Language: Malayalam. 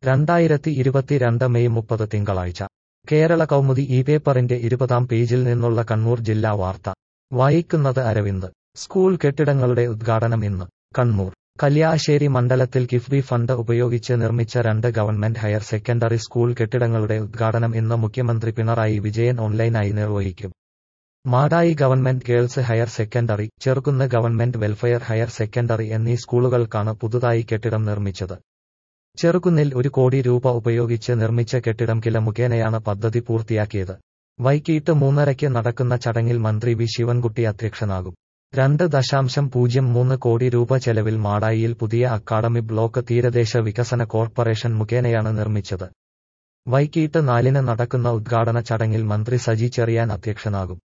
രണ്ടായിരത്തി ഇരുപത്തിരണ്ട് മെയ് മുപ്പത് തിങ്കളാഴ്ച കേരള കൗമുദി ഈ പേപ്പറിന്റെ ഇരുപതാം പേജിൽ നിന്നുള്ള കണ്ണൂർ ജില്ലാ വാർത്ത വായിക്കുന്നത് അരവിന്ദ് സ്കൂൾ കെട്ടിടങ്ങളുടെ ഉദ്ഘാടനം ഇന്ന് കണ്ണൂർ കല്യാശ്ശേരി മണ്ഡലത്തിൽ കിഫ്ബി ഫണ്ട് ഉപയോഗിച്ച് നിർമ്മിച്ച രണ്ട് ഗവൺമെന്റ് ഹയർ സെക്കൻഡറി സ്കൂൾ കെട്ടിടങ്ങളുടെ ഉദ്ഘാടനം ഇന്ന് മുഖ്യമന്ത്രി പിണറായി വിജയൻ ഓൺലൈനായി നിർവഹിക്കും Madayi government girls higher secondary Cherukunnu government welfare higher secondary എന്നീ സ്കൂളുകൾക്കാണ് പുതുതായി കെട്ടിടം നിർമ്മിച്ചത് ചെറുകുന്നിൽ ഒരു കോടി രൂപ ഉപയോഗിച്ച് നിർമ്മിച്ച കെട്ടിടം കില മുഖേനയാണ് പദ്ധതി പൂർത്തിയാക്കിയത് വൈകിട്ട് മൂന്നരയ്ക്ക് നടക്കുന്ന ചടങ്ങിൽ മന്ത്രി വി ശിവൻകുട്ടി അധ്യക്ഷനാകും രണ്ട് ദശാംശം പൂജ്യം മൂന്ന് കോടി രൂപ ചെലവിൽ മാടായിയിൽ പുതിയ അക്കാഡമി ബ്ലോക്ക് തീരദേശ വികസന കോർപ്പറേഷൻ മുഖേനയാണ് നിർമ്മിച്ചത് വൈകിട്ട് നാലിന് നടക്കുന്ന ഉദ്ഘാടന ചടങ്ങിൽ മന്ത്രി സജി ചെറിയാൻ അധ്യക്ഷനാകും